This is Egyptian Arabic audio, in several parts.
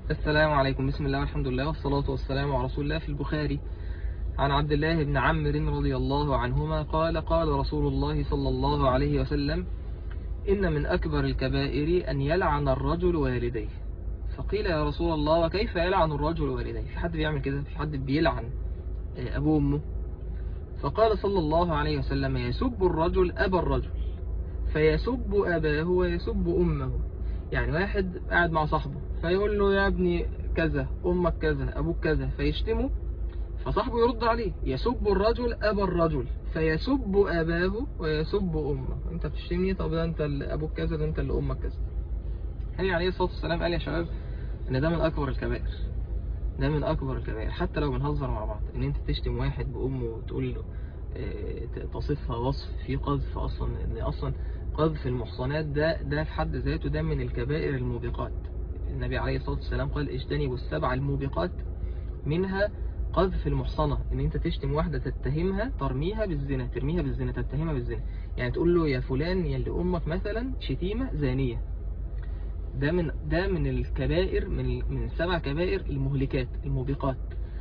السلام عليكم بسم الله والحمد لله والصلاة والسلام على رسول الله في البخاري عن عبد الله بن عمرو رضي الله عنهما قال قال رسول الله صلى الله عليه وسلم إن من أكبر الكبائر أن يلعن الرجل والديه فقيل يا رسول الله وكيف يلعن الرجل والديه في حد بيعمل كده في حد بيلعن أبوه وأمه فقال صلى الله عليه وسلم يسب الرجل أبا الرجل فيسب أباه ويسب أمه يعني واحد قاعد مع صاحبه فيقول له يا ابني كذا أمك كذا أبوك كذا فيشتمه فصاحبه يرد عليه يسب الرجل أبا الرجل فيسب أباه ويسب أمه أنت بتشتمني طب ده أنت اللي أبوك كذا ده أنت اللي أمك كذا النبي عليه الصلاة والسلام قال يا شباب إن ده من أكبر الكبائر ده من أكبر الكبائر حتى لو بنهزر مع بعض إن أنت تشتم واحد بأمه وتقول له تصفها وصف في قذف أصلا إن أصلا قذف المحصنات ده ده في حد ذاته ده من الكبائر الموبقات النبي عليه الصلاة والسلام قال اجتنبوا السبع الموبقات منها قذف المحصنة ان انت تشتم واحدة تتهمها ترميها بالزنا ترميها بالزنا تتهمها بالزنا يعني تقول له يا فلان يا اللي امك مثلا شتيمة زانية ده من ده من الكبائر من من السبع كبائر المهلكات الموبقات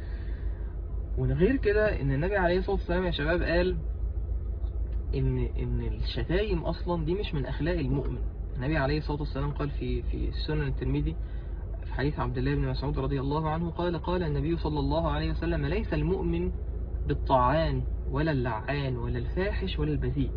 وغير كده ان النبي عليه الصلاة والسلام يا شباب قال ان ان الشتايم اصلا دي مش من اخلاق المؤمن النبي عليه الصلاة والسلام قال في في سنن الترمذي في حديث عبد الله بن مسعود رضي الله عنه قال قال النبي صلى الله عليه وسلم ليس المؤمن بالطعان ولا اللعان ولا الفاحش ولا البذيء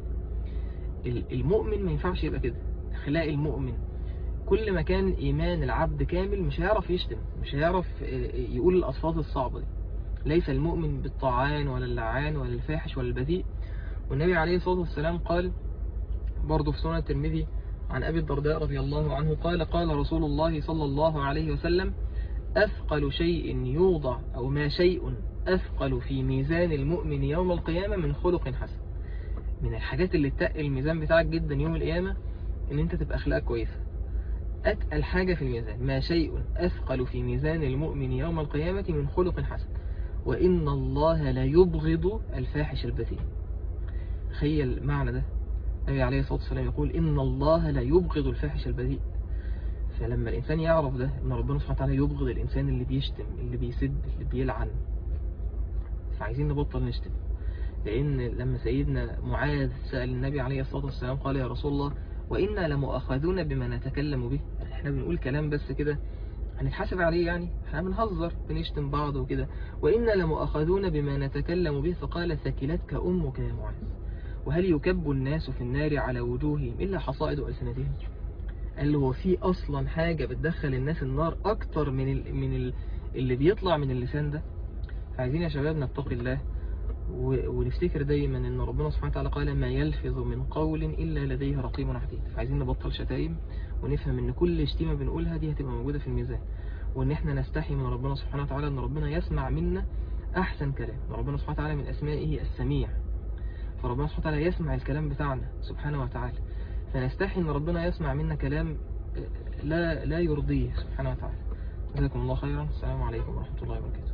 المؤمن ما ينفعش يبقى كده اخلاق المؤمن كل ما كان ايمان العبد كامل مش هيعرف يشتم مش هيعرف يقول الالفاظ الصعبة دي ليس المؤمن بالطعان ولا اللعان ولا الفاحش ولا البذيء والنبي عليه الصلاة والسلام قال برضه في سنة الترمذي عن أبي الدرداء رضي الله عنه قال قال رسول الله صلى الله عليه وسلم أثقل شيء يوضع أو ما شيء أثقل في ميزان المؤمن يوم القيامة من خلق حسن من الحاجات اللي تقل الميزان بتاعك جدا يوم القيامة ان انت تبقى اخلاقك كويسة أتقل حاجة في الميزان ما شيء أثقل في ميزان المؤمن يوم القيامة من خلق حسن وإن الله لا يبغض الفاحش البذيء تخيل معنى ده النبي عليه الصلاة والسلام يقول إن الله لا يبغض الفاحش البذيء فلما الإنسان يعرف ده إن ربنا سبحانه وتعالى يبغض الإنسان اللي بيشتم اللي بيسب اللي بيلعن فعايزين نبطل نشتم لأن لما سيدنا معاذ سأل النبي عليه الصلاة والسلام قال يا رسول الله وإنا لمؤاخذون بما نتكلم به يعني احنا بنقول كلام بس كده هنتحاسب عليه يعني احنا بنهزر بنشتم بعض وكده وإنا لمؤاخذون بما نتكلم به فقال ثكلتك أمك يا معاذ وهل يكب الناس في النار على وجوههم إلا حصائد ألسنتهم قال له هو في أصلا حاجة بتدخل الناس النار أكتر من ال من ال اللي بيطلع من اللسان ده فعايزين يا شباب نتقي الله ونفتكر دايما ان ربنا سبحانه وتعالى قال ما يلفظ من قول إلا لديه رقيب عتيد فعايزين نبطل شتايم ونفهم ان كل شتيمة بنقولها دي هتبقى موجودة في الميزان وان احنا نستحي من ربنا سبحانه وتعالى ان ربنا يسمع منا احسن كلام ربنا سبحانه وتعالى من اسمائه السميع فربنا سبحانه وتعالى يسمع الكلام بتاعنا سبحانه وتعالى فنستحي ان ربنا يسمع منا كلام لا لا يرضيه سبحانه وتعالى جزاكم الله خيرا السلام عليكم ورحمة الله وبركاته